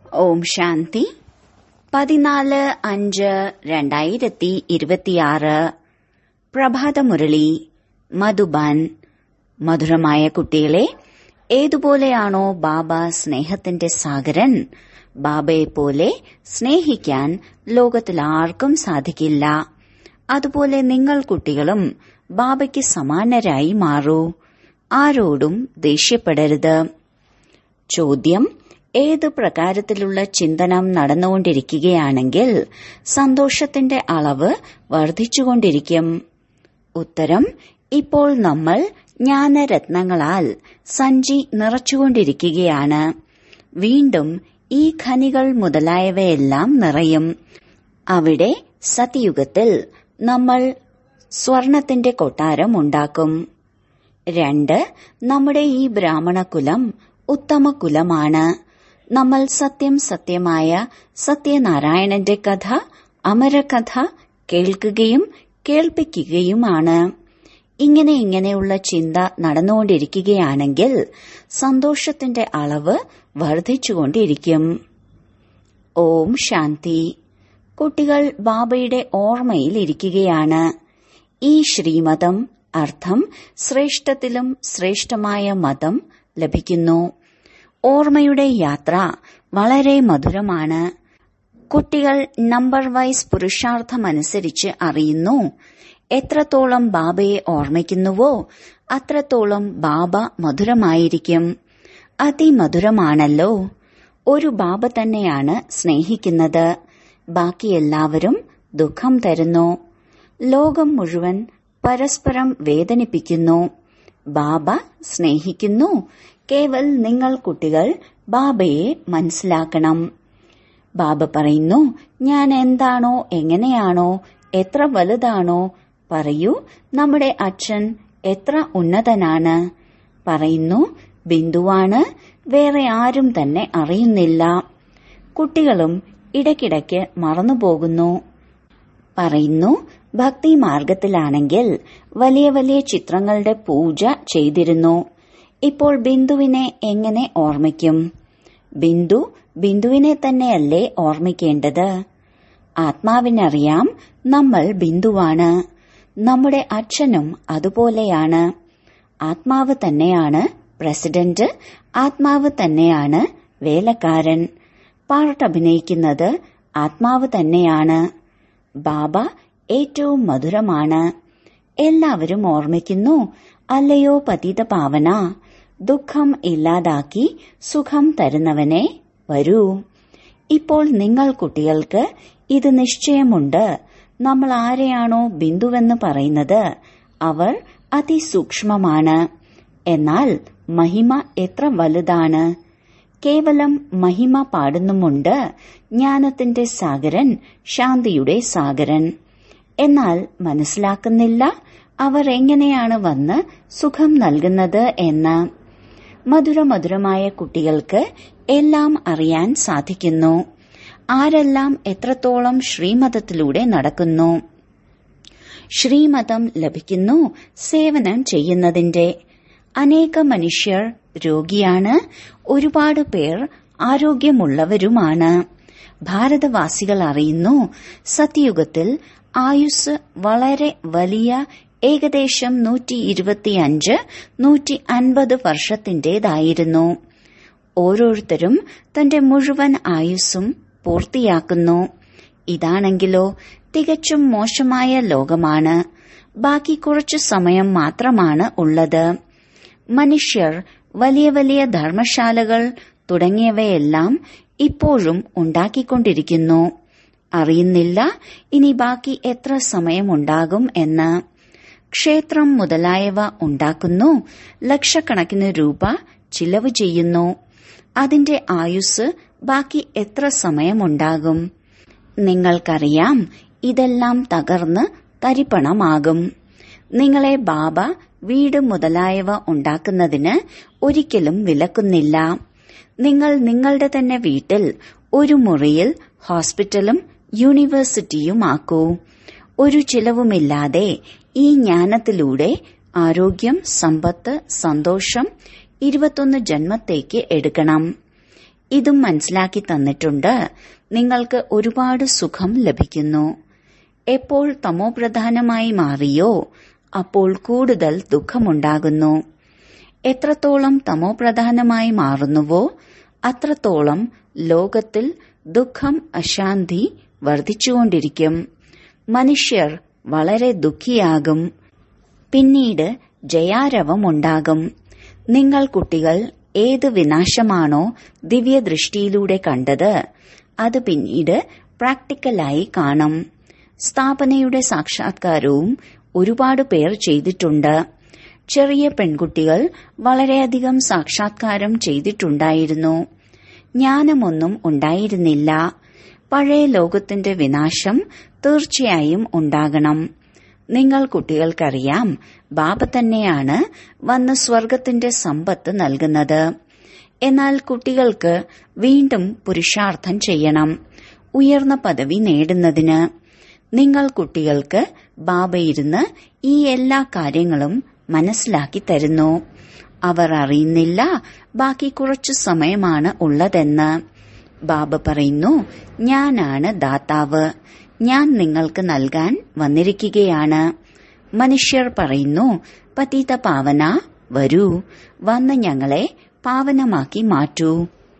ഓം ശാന്തി പതിനാല് അഞ്ച് രണ്ടായിരത്തി ഇരുപത്തിയാറ് പ്രഭാതമുരളി മധുബാൻ മധുരമായ കുട്ടികളെ ഏതുപോലെയാണോ ബാബ സ്നേഹത്തിന്റെ സാഗരൻ ബാബയെപ്പോലെ സ്നേഹിക്കാൻ ലോകത്തിൽ ആർക്കും സാധിക്കില്ല അതുപോലെ നിങ്ങൾ കുട്ടികളും ബാബയ്ക്ക് സമാനരായി മാറൂ ആരോടും ദേഷ്യപ്പെടരുത് ചോദ്യം ഏത് പ്രകാരത്തിലുള്ള ചിന്തനം നടന്നുകൊണ്ടിരിക്കുകയാണെങ്കിൽ സന്തോഷത്തിന്റെ അളവ് വർദ്ധിച്ചുകൊണ്ടിരിക്കും ഉത്തരം ഇപ്പോൾ നമ്മൾ ജ്ഞാനരത്നങ്ങളാൽ സഞ്ചി നിറച്ചുകൊണ്ടിരിക്കുകയാണ് വീണ്ടും ഈ ഖനികൾ മുതലായവയെല്ലാം നിറയും അവിടെ സത്യയുഗത്തിൽ നമ്മൾ സ്വർണത്തിന്റെ കൊട്ടാരം ഉണ്ടാക്കും രണ്ട് നമ്മുടെ ഈ ബ്രാഹ്മണകുലം ഉത്തമ കുലമാണ് നമ്മൾ സത്യം സത്യമായ സത്യനാരായണന്റെ കഥ അമരകഥ കേൾക്കുകയും കേൾപ്പിക്കുകയുമാണ് ഇങ്ങനെ ഇങ്ങനെയുള്ള ചിന്ത നടന്നുകൊണ്ടിരിക്കുകയാണെങ്കിൽ സന്തോഷത്തിന്റെ അളവ് വർദ്ധിച്ചുകൊണ്ടിരിക്കും ഓം ശാന്തി കുട്ടികൾ ബാബയുടെ ഓർമ്മയിൽ ഇരിക്കുകയാണ് ഈ ശ്രീമതം അർത്ഥം ശ്രേഷ്ഠത്തിലും ശ്രേഷ്ഠമായ മതം ലഭിക്കുന്നു ഓർമ്മയുടെ യാത്ര വളരെ മധുരമാണ് കുട്ടികൾ നമ്പർ വൈസ് പുരുഷാർത്ഥമനുസരിച്ച് അറിയുന്നു എത്രത്തോളം ബാബയെ ഓർമ്മിക്കുന്നുവോ അത്രത്തോളം ബാബ മധുരമായിരിക്കും അതിമധുരമാണല്ലോ ഒരു ബാബ തന്നെയാണ് സ്നേഹിക്കുന്നത് ബാക്കി എല്ലാവരും ദുഃഖം തരുന്നു ലോകം മുഴുവൻ പരസ്പരം വേദനിപ്പിക്കുന്നു ബാബ സ്നേഹിക്കുന്നു കേവൽ നിങ്ങൾ കുട്ടികൾ ബാബയെ മനസ്സിലാക്കണം ബാബ പറയുന്നു ഞാൻ എന്താണോ എങ്ങനെയാണോ എത്ര വലുതാണോ പറയൂ നമ്മുടെ അച്ഛൻ എത്ര ഉന്നതനാണ് പറയുന്നു ബിന്ദുവാണ് വേറെ ആരും തന്നെ അറിയുന്നില്ല കുട്ടികളും ഇടയ്ക്കിടയ്ക്ക് മറന്നുപോകുന്നു പറയുന്നു ഭക്തി മാർഗത്തിലാണെങ്കിൽ വലിയ വലിയ ചിത്രങ്ങളുടെ പൂജ ചെയ്തിരുന്നു ഇപ്പോൾ ബിന്ദുവിനെ എങ്ങനെ ഓർമ്മിക്കും ബിന്ദു ബിന്ദുവിനെ തന്നെയല്ലേ ഓർമ്മിക്കേണ്ടത് ആത്മാവിനറിയാം നമ്മൾ ബിന്ദുവാണ് നമ്മുടെ അച്ഛനും അതുപോലെയാണ് ആത്മാവ് തന്നെയാണ് പ്രസിഡന്റ് ആത്മാവ് തന്നെയാണ് വേലക്കാരൻ പാട്ടഭിനയിക്കുന്നത് ആത്മാവ് തന്നെയാണ് ബാബ ഏറ്റവും മധുരമാണ് എല്ലാവരും ഓർമ്മിക്കുന്നു അല്ലയോ പതിത പാവന ദുഃഖം ഇല്ലാതാക്കി സുഖം തരുന്നവനെ വരൂ ഇപ്പോൾ നിങ്ങൾ കുട്ടികൾക്ക് ഇത് നിശ്ചയമുണ്ട് നമ്മൾ ആരെയാണോ ബിന്ദുവെന്ന് പറയുന്നത് അവർ അതിസൂക്ഷ്മമാണ് എന്നാൽ മഹിമ എത്ര വലുതാണ് കേവലം മഹിമ പാടുന്നുമുണ്ട് ജ്ഞാനത്തിന്റെ സാഗരൻ ശാന്തിയുടെ സാഗരൻ എന്നാൽ മനസ്സിലാക്കുന്നില്ല അവർ എങ്ങനെയാണ് വന്ന് സുഖം നൽകുന്നത് എന്ന് മധുരമധുരമായ കുട്ടികൾക്ക് എല്ലാം അറിയാൻ സാധിക്കുന്നു ആരെല്ലാം എത്രത്തോളം ശ്രീമതത്തിലൂടെ നടക്കുന്നു ശ്രീമതം ലഭിക്കുന്നു സേവനം ചെയ്യുന്നതിന്റെ അനേക മനുഷ്യർ രോഗിയാണ് ഒരുപാട് പേർ ആരോഗ്യമുള്ളവരുമാണ് ഭാരതവാസികൾ അറിയുന്നു സത്യയുഗത്തിൽ ആയുസ് വളരെ വലിയ ഏകദേശം നൂറ്റി ഇരുപത്തിയഞ്ച് നൂറ്റി അൻപത് വർഷത്തിന്റേതായിരുന്നു ഓരോരുത്തരും തന്റെ മുഴുവൻ ആയുസ്സും പൂർത്തിയാക്കുന്നു ഇതാണെങ്കിലോ തികച്ചും മോശമായ ലോകമാണ് ബാക്കി കുറച്ചു സമയം മാത്രമാണ് ഉള്ളത് മനുഷ്യർ വലിയ വലിയ ധർമ്മശാലകൾ തുടങ്ങിയവയെല്ലാം ഇപ്പോഴും ഉണ്ടാക്കിക്കൊണ്ടിരിക്കുന്നു അറിയുന്നില്ല ഇനി ബാക്കി എത്ര സമയമുണ്ടാകും എന്ന് ക്ഷേത്രം മുതലായവ ഉണ്ടാക്കുന്നു ലക്ഷക്കണക്കിന് രൂപ ചിലവ് ചെയ്യുന്നു അതിന്റെ ആയുസ് ബാക്കി എത്ര സമയമുണ്ടാകും നിങ്ങൾക്കറിയാം ഇതെല്ലാം തകർന്ന് തരിപ്പണമാകും നിങ്ങളെ ബാബ വീട് മുതലായവ ഉണ്ടാക്കുന്നതിന് ഒരിക്കലും വിലക്കുന്നില്ല നിങ്ങൾ നിങ്ങളുടെ തന്നെ വീട്ടിൽ ഒരു മുറിയിൽ ഹോസ്പിറ്റലും യൂണിവേഴ്സിറ്റിയുമാക്കൂ ഒരു ചിലവുമില്ലാതെ ഈ ജ്ഞാനത്തിലൂടെ ആരോഗ്യം സമ്പത്ത് സന്തോഷം ഇരുപത്തൊന്ന് ജന്മത്തേക്ക് എടുക്കണം ഇതും മനസ്സിലാക്കി തന്നിട്ടുണ്ട് നിങ്ങൾക്ക് ഒരുപാട് സുഖം ലഭിക്കുന്നു എപ്പോൾ തമോപ്രധാനമായി മാറിയോ അപ്പോൾ കൂടുതൽ ദുഃഖമുണ്ടാകുന്നു എത്രത്തോളം തമോപ്രധാനമായി മാറുന്നുവോ അത്രത്തോളം ലോകത്തിൽ ദുഃഖം അശാന്തി വർദ്ധിച്ചുകൊണ്ടിരിക്കും മനുഷ്യർ വളരെ ദുഃഖിയാകും പിന്നീട് ജയാരവമുണ്ടാകും നിങ്ങൾ കുട്ടികൾ ഏത് വിനാശമാണോ ദിവ്യദൃഷ്ടിയിലൂടെ കണ്ടത് അത് പിന്നീട് പ്രാക്ടിക്കലായി കാണും സ്ഥാപനയുടെ സാക്ഷാത്കാരവും ഒരുപാട് പേർ ചെയ്തിട്ടുണ്ട് ചെറിയ പെൺകുട്ടികൾ വളരെയധികം സാക്ഷാത്കാരം ചെയ്തിട്ടുണ്ടായിരുന്നു ജ്ഞാനമൊന്നും ഉണ്ടായിരുന്നില്ല പഴയ ലോകത്തിന്റെ വിനാശം തീർച്ചയായും ഉണ്ടാകണം നിങ്ങൾ കുട്ടികൾക്കറിയാം ബാബ തന്നെയാണ് വന്ന് സ്വർഗത്തിന്റെ സമ്പത്ത് നൽകുന്നത് എന്നാൽ കുട്ടികൾക്ക് വീണ്ടും പുരുഷാർത്ഥം ചെയ്യണം ഉയർന്ന പദവി നേടുന്നതിന് നിങ്ങൾ കുട്ടികൾക്ക് ബാബ ഇരുന്ന് ഈ എല്ലാ കാര്യങ്ങളും മനസ്സിലാക്കി തരുന്നു അവർ അറിയുന്നില്ല ബാക്കി കുറച്ചു സമയമാണ് ഉള്ളതെന്ന് ബാബ പറയുന്നു ഞാനാണ് ദാതാവ് ഞാൻ നിങ്ങൾക്ക് നൽകാൻ വന്നിരിക്കുകയാണ് മനുഷ്യർ പറയുന്നു പതീത പാവന വരൂ വന്ന് ഞങ്ങളെ പാവനമാക്കി മാറ്റൂ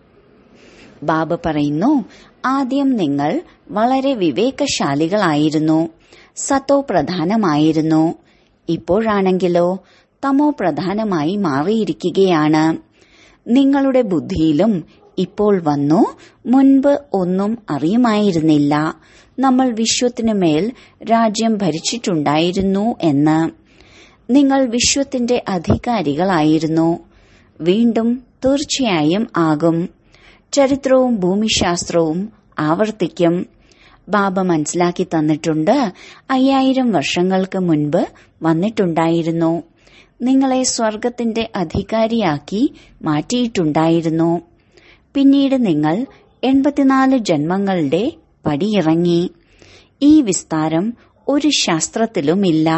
ബാബ പറയുന്നു ആദ്യം നിങ്ങൾ വളരെ വിവേകശാലികളായിരുന്നു സത്തോ പ്രധാനമായിരുന്നു ഇപ്പോഴാണെങ്കിലോ തമോ പ്രധാനമായി മാറിയിരിക്കുകയാണ് നിങ്ങളുടെ ബുദ്ധിയിലും ഇപ്പോൾ വന്നു മുൻപ് ഒന്നും അറിയുമായിരുന്നില്ല നമ്മൾ വിശ്വത്തിനു മേൽ രാജ്യം ഭരിച്ചിട്ടുണ്ടായിരുന്നു എന്ന് നിങ്ങൾ വിശ്വത്തിന്റെ അധികാരികളായിരുന്നു വീണ്ടും തീർച്ചയായും ആകും ചരിത്രവും ഭൂമിശാസ്ത്രവും ആവർത്തിക്കും ബാബ മനസ്സിലാക്കി തന്നിട്ടുണ്ട് അയ്യായിരം വർഷങ്ങൾക്ക് മുൻപ് വന്നിട്ടുണ്ടായിരുന്നു നിങ്ങളെ സ്വർഗത്തിന്റെ അധികാരിയാക്കി മാറ്റിയിട്ടുണ്ടായിരുന്നു പിന്നീട് നിങ്ങൾ എൺപത്തിനാല് ജന്മങ്ങളുടെ പടിയിറങ്ങി ഈ വിസ്താരം ഒരു ശാസ്ത്രത്തിലുമില്ല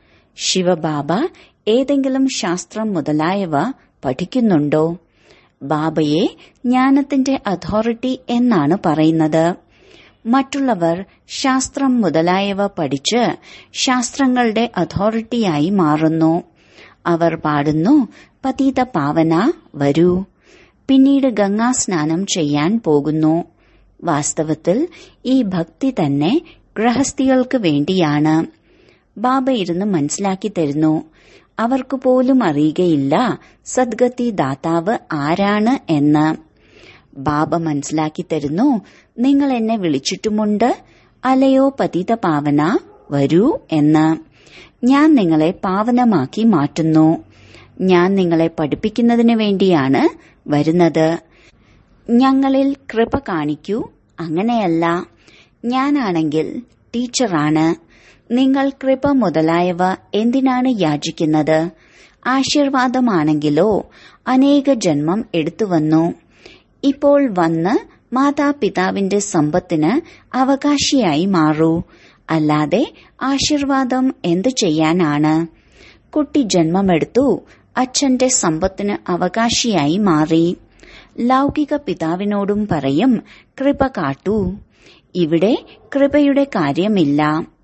ശിവബാബ ഏതെങ്കിലും ശാസ്ത്രം മുതലായവ പഠിക്കുന്നുണ്ടോ ബാബയെ ജ്ഞാനത്തിന്റെ അതോറിറ്റി എന്നാണ് പറയുന്നത് മറ്റുള്ളവർ ശാസ്ത്രം മുതലായവ പഠിച്ച് ശാസ്ത്രങ്ങളുടെ അതോറിറ്റിയായി മാറുന്നു അവർ പാടുന്നു പതീത പാവന വരൂ പിന്നീട് ഗംഗാസ്നാനം ചെയ്യാൻ പോകുന്നു വാസ്തവത്തിൽ ഈ ഭക്തി തന്നെ ഗൃഹസ്ഥികൾക്ക് വേണ്ടിയാണ് ബാബ ഇരുന്ന് മനസ്സിലാക്കി തരുന്നു അവർക്ക് പോലും അറിയുകയില്ല സദ്ഗതി ദാതാവ് ആരാണ് എന്ന് ബാബ മനസ്സിലാക്കി തരുന്നു നിങ്ങൾ എന്നെ വിളിച്ചിട്ടുമുണ്ട് അലയോ പതിത പാവന വരൂ എന്ന് ഞാൻ നിങ്ങളെ പാവനമാക്കി മാറ്റുന്നു ഞാൻ നിങ്ങളെ പഠിപ്പിക്കുന്നതിന് വേണ്ടിയാണ് വരുന്നത് ഞങ്ങളിൽ കൃപ കാണിക്കൂ അങ്ങനെയല്ല ഞാനാണെങ്കിൽ ടീച്ചറാണ് നിങ്ങൾ കൃപ മുതലായവ എന്തിനാണ് യാചിക്കുന്നത് ആശീർവാദമാണെങ്കിലോ അനേക ജന്മം എടുത്തുവന്നു ഇപ്പോൾ വന്ന് മാതാപിതാവിന്റെ സമ്പത്തിന് അവകാശിയായി മാറൂ അല്ലാതെ ആശീർവാദം എന്തു ചെയ്യാനാണ് കുട്ടി ജന്മമെടുത്തു അച്ഛന്റെ സമ്പത്തിന് അവകാശിയായി മാറി ലൗകിക പിതാവിനോടും പറയും കൃപ കാട്ടൂ ഇവിടെ കൃപയുടെ കാര്യമില്ല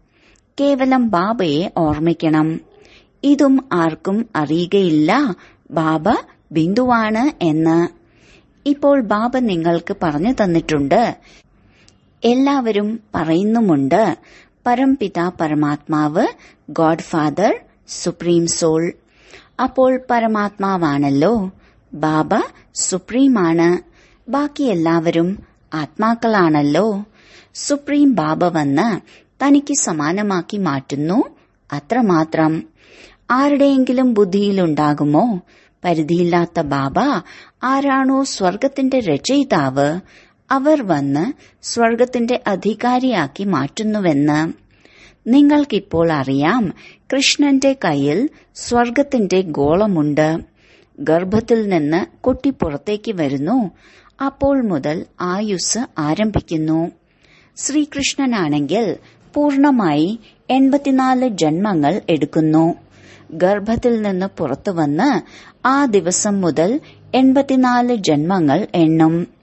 കേവലം ബാബയെ ഓർമ്മിക്കണം ഇതും ആർക്കും അറിയുകയില്ല ബാബ ബിന്ദുവാണ് എന്ന് ഇപ്പോൾ ബാബ നിങ്ങൾക്ക് പറഞ്ഞു തന്നിട്ടുണ്ട് എല്ലാവരും പറയുന്നുമുണ്ട് പരംപിത പരമാത്മാവ് ഗോഡ് ഫാദർ സുപ്രീം സോൾ അപ്പോൾ പരമാത്മാവാണല്ലോ ബാബ സുപ്രീമാണ് ബാക്കി എല്ലാവരും ആത്മാക്കളാണല്ലോ സുപ്രീം ബാബ വന്ന് തനിക്ക് സമാനമാക്കി മാറ്റുന്നു അത്രമാത്രം ആരുടെയെങ്കിലും ബുദ്ധിയിലുണ്ടാകുമോ പരിധിയില്ലാത്ത ബാബ ആരാണോ സ്വർഗത്തിന്റെ രചയിതാവ് അവർ വന്ന് സ്വർഗത്തിന്റെ അധികാരിയാക്കി മാറ്റുന്നുവെന്ന് നിങ്ങൾക്കിപ്പോൾ അറിയാം കൃഷ്ണന്റെ കയ്യിൽ സ്വർഗത്തിന്റെ ഗോളമുണ്ട് ഗർഭത്തിൽ നിന്ന് കുട്ടി പുറത്തേക്ക് വരുന്നു അപ്പോൾ മുതൽ ആയുസ് ആരംഭിക്കുന്നു ശ്രീകൃഷ്ണനാണെങ്കിൽ പൂർണമായി എൺപത്തിനാല് ജന്മങ്ങൾ എടുക്കുന്നു ഗർഭത്തിൽ നിന്ന് പുറത്തുവന്ന് ആ ദിവസം മുതൽ എൺപത്തിനാല് ജന്മങ്ങൾ എണ്ണും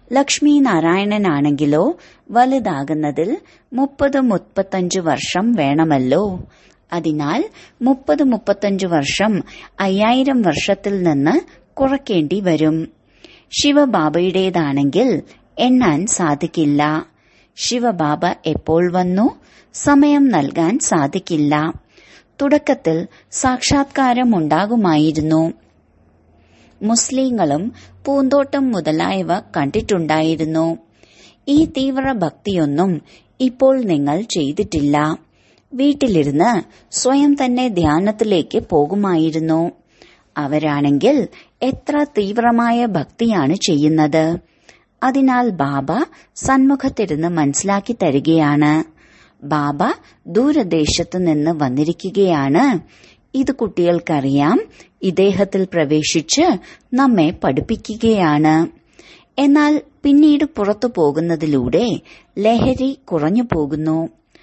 ലക്ഷ്മി നാരായണനാണെങ്കിലോ വലുതാകുന്നതിൽ മുപ്പത് മുപ്പത്തഞ്ച് വർഷം വേണമല്ലോ അതിനാൽ മുപ്പത് മുപ്പത്തഞ്ച് വർഷം അയ്യായിരം വർഷത്തിൽ നിന്ന് കുറയ്ക്കേണ്ടി വരും ശിവബാബയുടേതാണെങ്കിൽ എണ്ണാൻ സാധിക്കില്ല ശിവബാബ എപ്പോൾ വന്നു സമയം നൽകാൻ സാധിക്കില്ല തുടക്കത്തിൽ സാക്ഷാത്കാരം ഉണ്ടാകുമായിരുന്നു മുസ്ലിങ്ങളും പൂന്തോട്ടം മുതലായവ കണ്ടിട്ടുണ്ടായിരുന്നു ഈ തീവ്ര ഭക്തിയൊന്നും ഇപ്പോൾ നിങ്ങൾ ചെയ്തിട്ടില്ല വീട്ടിലിരുന്ന് സ്വയം തന്നെ ധ്യാനത്തിലേക്ക് പോകുമായിരുന്നു അവരാണെങ്കിൽ എത്ര തീവ്രമായ ഭക്തിയാണ് ചെയ്യുന്നത് അതിനാൽ ബാബ സന്മുഖത്തിരുന്ന് മനസ്സിലാക്കി തരികയാണ് ബാബ ദൂരദേശത്ത് നിന്ന് വന്നിരിക്കുകയാണ് ഇത് കുട്ടികൾക്കറിയാം ഇദ്ദേഹത്തിൽ പ്രവേശിച്ച് നമ്മെ പഠിപ്പിക്കുകയാണ് എന്നാൽ പിന്നീട് പുറത്തു പോകുന്നതിലൂടെ ലഹരി കുറഞ്ഞു പോകുന്നു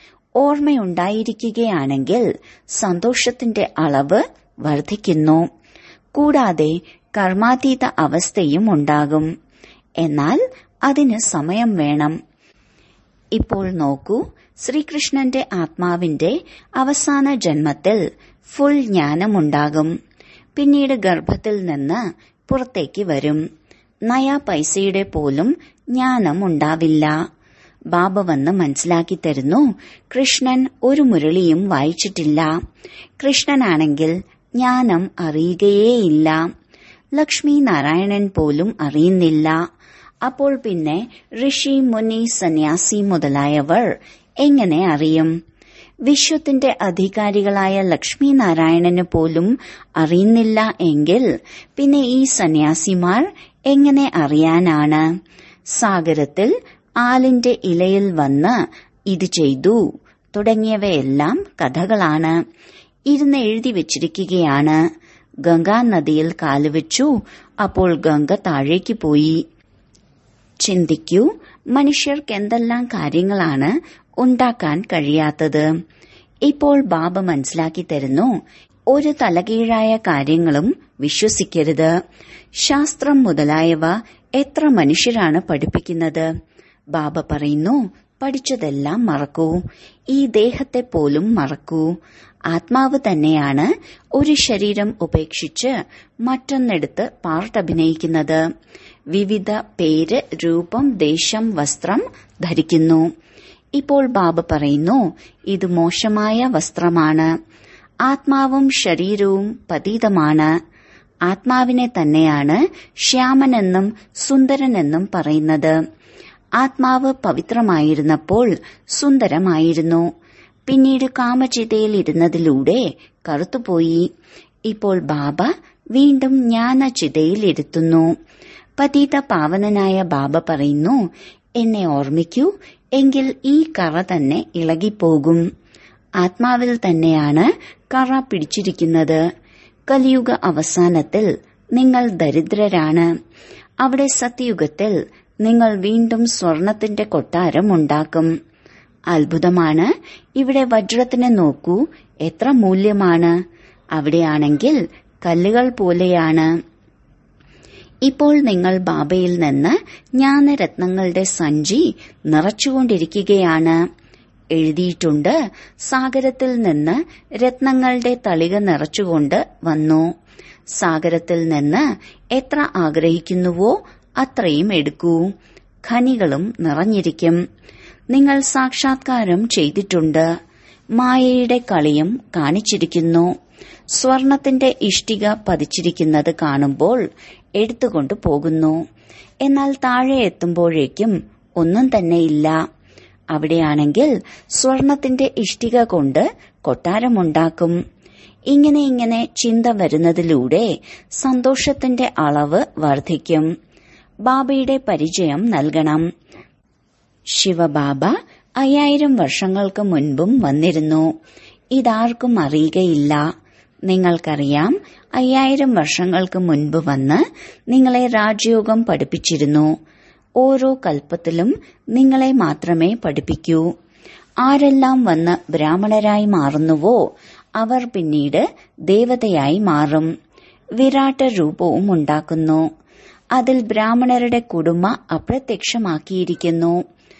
ഓർമ്മയുണ്ടായിരിക്കുകയാണെങ്കിൽ സന്തോഷത്തിന്റെ അളവ് വർദ്ധിക്കുന്നു കൂടാതെ കർമാതീത അവസ്ഥയും ഉണ്ടാകും എന്നാൽ അതിന് സമയം വേണം ഇപ്പോൾ നോക്കൂ ശ്രീകൃഷ്ണന്റെ ആത്മാവിന്റെ അവസാന ജന്മത്തിൽ ഫുൾ ജ്ഞാനമുണ്ടാകും പിന്നീട് ഗർഭത്തിൽ നിന്ന് പുറത്തേക്ക് വരും നയാ പൈസയുടെ പോലും ജ്ഞാനം ഉണ്ടാവില്ല ബാബ വന്ന് മനസ്സിലാക്കി തരുന്നു കൃഷ്ണൻ ഒരു മുരളിയും വായിച്ചിട്ടില്ല കൃഷ്ണനാണെങ്കിൽ ജ്ഞാനം അറിയുകയേയില്ല ലക്ഷ്മി നാരായണൻ പോലും അറിയുന്നില്ല അപ്പോൾ പിന്നെ ഋഷി മുനി സന്യാസി മുതലായവർ എങ്ങനെ അറിയും വിശ്വത്തിന്റെ അധികാരികളായ ലക്ഷ്മി നാരായണന് പോലും അറിയുന്നില്ല എങ്കിൽ പിന്നെ ഈ സന്യാസിമാർ എങ്ങനെ അറിയാനാണ് സാഗരത്തിൽ ആലിന്റെ ഇലയിൽ വന്ന് ഇത് ചെയ്തു തുടങ്ങിയവയെല്ലാം കഥകളാണ് ഇരുന്ന് എഴുതി വച്ചിരിക്കുകയാണ് ഗംഗാ നദിയിൽ കാലുവെച്ചു അപ്പോൾ ഗംഗ താഴേക്ക് പോയി ചിന്തിക്കൂ മനുഷ്യർക്ക് എന്തെല്ലാം കാര്യങ്ങളാണ് ഉണ്ടാക്കാൻ കഴിയാത്തത് ഇപ്പോൾ ബാബ മനസ്സിലാക്കി തരുന്നു ഒരു തലകീഴായ കാര്യങ്ങളും വിശ്വസിക്കരുത് ശാസ്ത്രം മുതലായവ എത്ര മനുഷ്യരാണ് പഠിപ്പിക്കുന്നത് ബാബ പറയുന്നു പഠിച്ചതെല്ലാം മറക്കൂ ഈ ദേഹത്തെ പോലും മറക്കൂ ആത്മാവ് തന്നെയാണ് ഒരു ശരീരം ഉപേക്ഷിച്ച് മറ്റൊന്നെടുത്ത് പാർട്ട് അഭിനയിക്കുന്നത് വിവിധ പേര് രൂപം ദേശം വസ്ത്രം ധരിക്കുന്നു ഇപ്പോൾ ബാബ പറയുന്നു ഇത് മോശമായ വസ്ത്രമാണ് ആത്മാവും ശരീരവും പതീതമാണ് ആത്മാവിനെ തന്നെയാണ് ശ്യാമനെന്നും സുന്ദരനെന്നും പറയുന്നത് ആത്മാവ് പവിത്രമായിരുന്നപ്പോൾ സുന്ദരമായിരുന്നു പിന്നീട് കാമചിതയിൽ ഇരുന്നതിലൂടെ കറുത്തുപോയി ഇപ്പോൾ ബാബ വീണ്ടും ജ്ഞാനചിതയിൽ ഇരുത്തുന്നു പതീത പാവനനായ ബാബ പറയുന്നു എന്നെ ഓർമ്മിക്കൂ എങ്കിൽ ഈ കറ തന്നെ ഇളകിപ്പോകും ആത്മാവിൽ തന്നെയാണ് കറ പിടിച്ചിരിക്കുന്നത് കലിയുഗ അവസാനത്തിൽ നിങ്ങൾ ദരിദ്രരാണ് അവിടെ സത്യയുഗത്തിൽ നിങ്ങൾ വീണ്ടും സ്വർണത്തിന്റെ കൊട്ടാരം ഉണ്ടാക്കും അത്ഭുതമാണ് ഇവിടെ വജ്രത്തിനെ നോക്കൂ എത്ര മൂല്യമാണ് അവിടെയാണെങ്കിൽ കല്ലുകൾ പോലെയാണ് ഇപ്പോൾ നിങ്ങൾ ബാബയിൽ നിന്ന് ജ്ഞാനരത്നങ്ങളുടെ സഞ്ചി നിറച്ചുകൊണ്ടിരിക്കുകയാണ് എഴുതിയിട്ടുണ്ട് സാഗരത്തിൽ നിന്ന് രത്നങ്ങളുടെ തളിക നിറച്ചുകൊണ്ട് വന്നു സാഗരത്തിൽ നിന്ന് എത്ര ആഗ്രഹിക്കുന്നുവോ അത്രയും എടുക്കൂ ഖനികളും നിറഞ്ഞിരിക്കും നിങ്ങൾ സാക്ഷാത്കാരം ചെയ്തിട്ടുണ്ട് മായയുടെ കളിയും കാണിച്ചിരിക്കുന്നു സ്വർണത്തിന്റെ ഇഷ്ടിക പതിച്ചിരിക്കുന്നത് കാണുമ്പോൾ എടുത്തുകൊണ്ടു പോകുന്നു എന്നാൽ താഴെ എത്തുമ്പോഴേക്കും ഒന്നും തന്നെയില്ല അവിടെയാണെങ്കിൽ സ്വർണത്തിന്റെ ഇഷ്ടിക കൊണ്ട് കൊട്ടാരമുണ്ടാക്കും ഇങ്ങനെ ഇങ്ങനെ ചിന്ത വരുന്നതിലൂടെ സന്തോഷത്തിന്റെ അളവ് വർദ്ധിക്കും ബാബയുടെ പരിചയം നൽകണം ശിവബാബ അയ്യായിരം വർഷങ്ങൾക്ക് മുൻപും വന്നിരുന്നു ഇതാർക്കും അറിയുകയില്ല നിങ്ങൾക്കറിയാം അയ്യായിരം വർഷങ്ങൾക്ക് മുൻപ് വന്ന് നിങ്ങളെ രാജയോഗം പഠിപ്പിച്ചിരുന്നു ഓരോ കൽപ്പത്തിലും നിങ്ങളെ മാത്രമേ പഠിപ്പിക്കൂ ആരെല്ലാം വന്ന് ബ്രാഹ്മണരായി മാറുന്നുവോ അവർ പിന്നീട് ദേവതയായി മാറും വിരാട്ട രൂപവും ഉണ്ടാക്കുന്നു അതിൽ ബ്രാഹ്മണരുടെ കുടുംബ അപ്രത്യക്ഷമാക്കിയിരിക്കുന്നു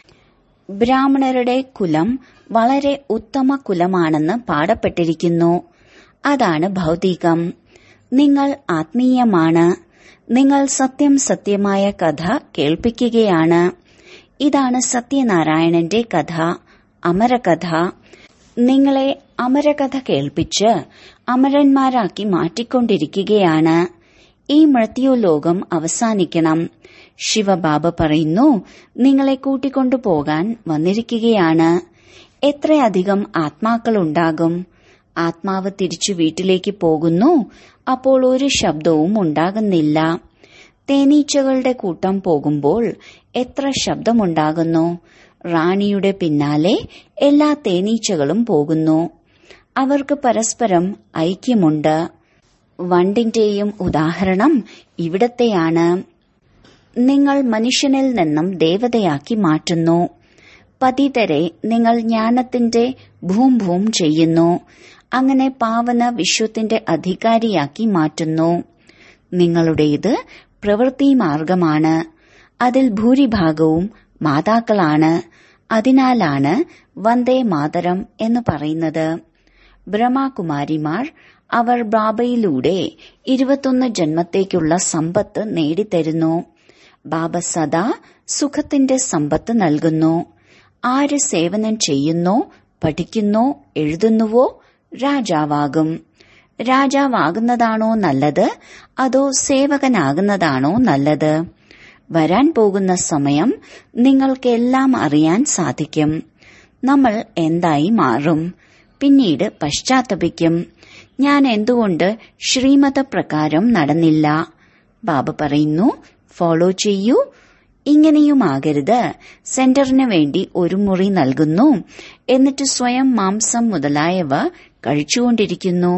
ബ്രാഹ്മണരുടെ കുലം വളരെ ഉത്തമ കുലമാണെന്ന് പാടപ്പെട്ടിരിക്കുന്നു അതാണ് ഭൗതികം നിങ്ങൾ ആത്മീയമാണ് നിങ്ങൾ സത്യം സത്യമായ കഥ കേൾപ്പിക്കുകയാണ് ഇതാണ് സത്യനാരായണന്റെ കഥ അമരകഥ നിങ്ങളെ അമരകഥ കേൾപ്പിച്ച് അമരന്മാരാക്കി മാറ്റിക്കൊണ്ടിരിക്കുകയാണ് ഈ മൃത്യുലോകം അവസാനിക്കണം ശിവബാബ പറയുന്നു നിങ്ങളെ കൂട്ടിക്കൊണ്ടു പോകാൻ വന്നിരിക്കുകയാണ് എത്രയധികം ആത്മാക്കളുണ്ടാകും ആത്മാവ് തിരിച്ചു വീട്ടിലേക്ക് പോകുന്നു അപ്പോൾ ഒരു ശബ്ദവും ഉണ്ടാകുന്നില്ല തേനീച്ചകളുടെ കൂട്ടം പോകുമ്പോൾ എത്ര ശബ്ദമുണ്ടാകുന്നു റാണിയുടെ പിന്നാലെ എല്ലാ തേനീച്ചകളും പോകുന്നു അവർക്ക് പരസ്പരം ഐക്യമുണ്ട് വണ്ടിന്റെയും ഉദാഹരണം ഇവിടത്തെയാണ് നിങ്ങൾ മനുഷ്യനിൽ നിന്നും ദേവതയാക്കി മാറ്റുന്നു പതിതരെ നിങ്ങൾ ജ്ഞാനത്തിന്റെ ഭൂം ഭൂം ചെയ്യുന്നു അങ്ങനെ പാവന വിശ്വത്തിന്റെ അധികാരിയാക്കി മാറ്റുന്നു നിങ്ങളുടേത് പ്രവൃത്തി മാർഗമാണ് അതിൽ ഭൂരിഭാഗവും മാതാക്കളാണ് അതിനാലാണ് വന്ദേ മാതരം എന്ന് പറയുന്നത് ബ്രഹ്മകുമാരിമാർ അവർ ബാബയിലൂടെ ഇരുപത്തൊന്ന് ജന്മത്തേക്കുള്ള സമ്പത്ത് നേടിത്തരുന്നു ബാബ സദാ സുഖത്തിന്റെ സമ്പത്ത് നൽകുന്നു ആര് സേവനം ചെയ്യുന്നോ പഠിക്കുന്നോ എഴുതുന്നുവോ രാജാവാകും രാജാവാകുന്നതാണോ നല്ലത് അതോ സേവകനാകുന്നതാണോ നല്ലത് വരാൻ പോകുന്ന സമയം നിങ്ങൾക്കെല്ലാം അറിയാൻ സാധിക്കും നമ്മൾ എന്തായി മാറും പിന്നീട് പശ്ചാത്തപിക്കും ഞാൻ എന്തുകൊണ്ട് ശ്രീമത പ്രകാരം നടന്നില്ല ബാബ പറയുന്നു ഫോളോ ചെയ്യൂ ഇങ്ങനെയുമാകരുത് സെന്ററിന് വേണ്ടി ഒരു മുറി നൽകുന്നു എന്നിട്ട് സ്വയം മാംസം മുതലായവ കഴിച്ചുകൊണ്ടിരിക്കുന്നു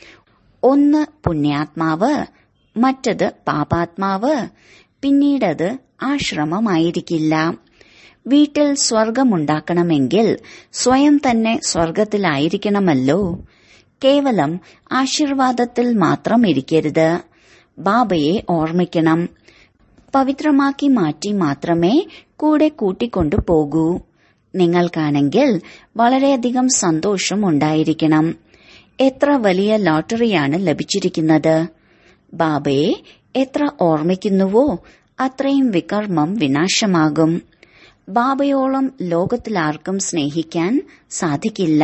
ഒന്ന് പുണ്യാത്മാവ് മറ്റത് പാപാത്മാവ് പിന്നീടത് ആശ്രമമായിരിക്കില്ല വീട്ടിൽ സ്വർഗമുണ്ടാക്കണമെങ്കിൽ സ്വയം തന്നെ സ്വർഗത്തിലായിരിക്കണമല്ലോ കേവലം ആശീർവാദത്തിൽ മാത്രം ഇരിക്കരുത് ബാബയെ ഓർമ്മിക്കണം പവിത്രമാക്കി മാറ്റി മാത്രമേ കൂടെ കൂട്ടിക്കൊണ്ടു പോകൂ നിങ്ങൾക്കാണെങ്കിൽ വളരെയധികം സന്തോഷം ഉണ്ടായിരിക്കണം എത്ര വലിയ ലോട്ടറിയാണ് ലഭിച്ചിരിക്കുന്നത് ബാബയെ എത്ര ഓർമ്മിക്കുന്നുവോ അത്രയും വികർമ്മം വിനാശമാകും ബാബയോളം ലോകത്തിലാർക്കും സ്നേഹിക്കാൻ സാധിക്കില്ല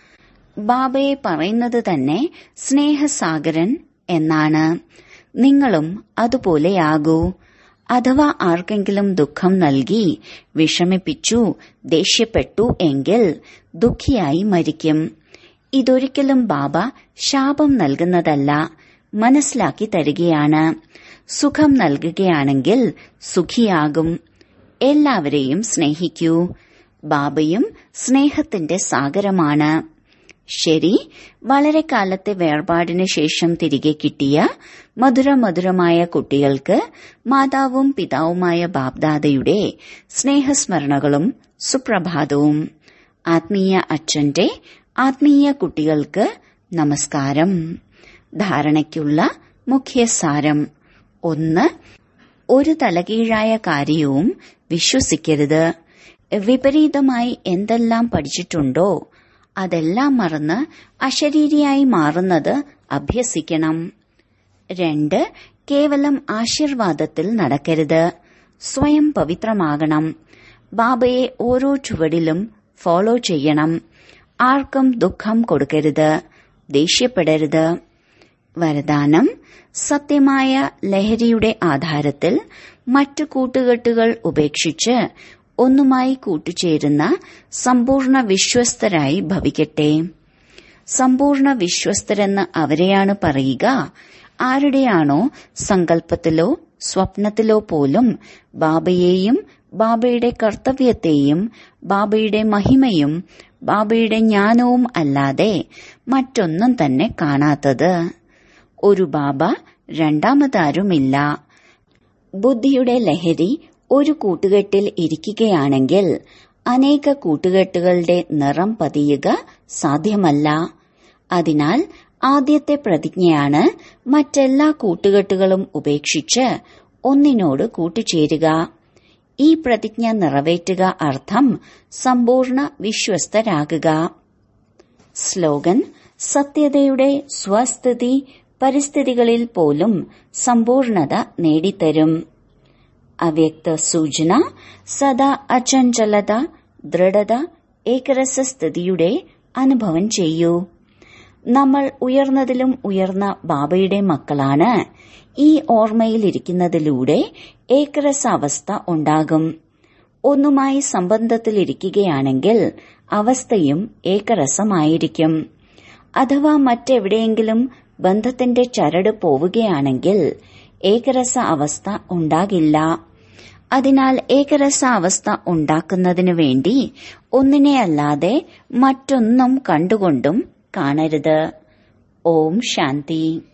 ബാബയെ പറയുന്നത് തന്നെ സ്നേഹസാഗരൻ എന്നാണ് നിങ്ങളും അതുപോലെയാകൂ അഥവാ ആർക്കെങ്കിലും ദുഃഖം നൽകി വിഷമിപ്പിച്ചു ദേഷ്യപ്പെട്ടു എങ്കിൽ ദുഃഖിയായി മരിക്കും ഇതൊരിക്കലും ബാബ ശാപം നൽകുന്നതല്ല മനസ്സിലാക്കി തരികയാണ് സുഖം നൽകുകയാണെങ്കിൽ സുഖിയാകും എല്ലാവരെയും സ്നേഹിക്കൂ ബാബയും സ്നേഹത്തിന്റെ സാഗരമാണ് ശരി വളരെ കാലത്തെ വേർപാടിന് ശേഷം തിരികെ കിട്ടിയ മധുരമധുരമായ കുട്ടികൾക്ക് മാതാവും പിതാവുമായ ബാബ്ദാദയുടെ സ്നേഹസ്മരണകളും സുപ്രഭാതവും ആത്മീയ അച്ഛന്റെ ആത്മീയ കുട്ടികൾക്ക് നമസ്കാരം ധാരണയ്ക്കുള്ള മുഖ്യസാരം ഒന്ന് ഒരു തലകീഴായ കാര്യവും വിശ്വസിക്കരുത് വിപരീതമായി എന്തെല്ലാം പഠിച്ചിട്ടുണ്ടോ അതെല്ലാം മറന്ന് അശരീരിയായി മാറുന്നത് അഭ്യസിക്കണം രണ്ട് കേവലം ആശീർവാദത്തിൽ നടക്കരുത് സ്വയം പവിത്രമാകണം ബാബയെ ഓരോ ചുവടിലും ഫോളോ ചെയ്യണം ആർക്കും ദുഃഖം കൊടുക്കരുത് ദേഷ്യപ്പെടരുത് വരദാനം സത്യമായ ലഹരിയുടെ ആധാരത്തിൽ മറ്റു കൂട്ടുകെട്ടുകൾ ഉപേക്ഷിച്ച് ഒന്നുമായി കൂട്ടുചേരുന്ന സമ്പൂർണ്ണ വിശ്വസ്തരായി ഭവിക്കട്ടെ സമ്പൂർണ്ണ വിശ്വസ്തരെന്ന് അവരെയാണ് പറയുക ആരുടെയാണോ സങ്കല്പത്തിലോ സ്വപ്നത്തിലോ പോലും ബാബയെയും ബാബയുടെ കർത്തവ്യത്തെയും ബാബയുടെ മഹിമയും ബാബയുടെ ജ്ഞാനവും അല്ലാതെ മറ്റൊന്നും തന്നെ കാണാത്തത് ഒരു ബാബ രണ്ടാമതാരുമില്ല ബുദ്ധിയുടെ ലഹരി ഒരു കൂട്ടുകെട്ടിൽ ഇരിക്കുകയാണെങ്കിൽ അനേക കൂട്ടുകെട്ടുകളുടെ നിറം പതിയുക സാധ്യമല്ല അതിനാൽ ആദ്യത്തെ പ്രതിജ്ഞയാണ് മറ്റെല്ലാ കൂട്ടുകെട്ടുകളും ഉപേക്ഷിച്ച് ഒന്നിനോട് കൂട്ടുചേരുക ഈ പ്രതിജ്ഞ നിറവേറ്റുക അർത്ഥം സമ്പൂർണ്ണ വിശ്വസ്തരാകുക സ്ലോഗൻ സത്യതയുടെ സ്വസ്ഥിതി പരിസ്ഥിതികളിൽ പോലും സമ്പൂർണത നേടിത്തരും അവ്യക്ത സൂചന സദാ അചഞ്ചലത ദൃഢത ഏകരസസ്ഥിതിയുടെ അനുഭവം ചെയ്യൂ നമ്മൾ ഉയർന്നതിലും ഉയർന്ന ബാബയുടെ മക്കളാണ് ഈ ഓർമ്മയിലിരിക്കുന്നതിലൂടെ ഏകരസാവസ്ഥ ഉണ്ടാകും ഒന്നുമായി സംബന്ധത്തിലിരിക്കുകയാണെങ്കിൽ അവസ്ഥയും ഏകരസമായിരിക്കും അഥവാ മറ്റെവിടെയെങ്കിലും ബന്ധത്തിന്റെ ചരട് പോവുകയാണെങ്കിൽ ഏകരസ അവസ്ഥ ഉണ്ടാകില്ല അതിനാൽ ഏകരസ അവസ്ഥ ഉണ്ടാക്കുന്നതിനു വേണ്ടി ഒന്നിനെ അല്ലാതെ മറ്റൊന്നും കണ്ടുകൊണ്ടും കാണരുത് ഓം ശാന്തി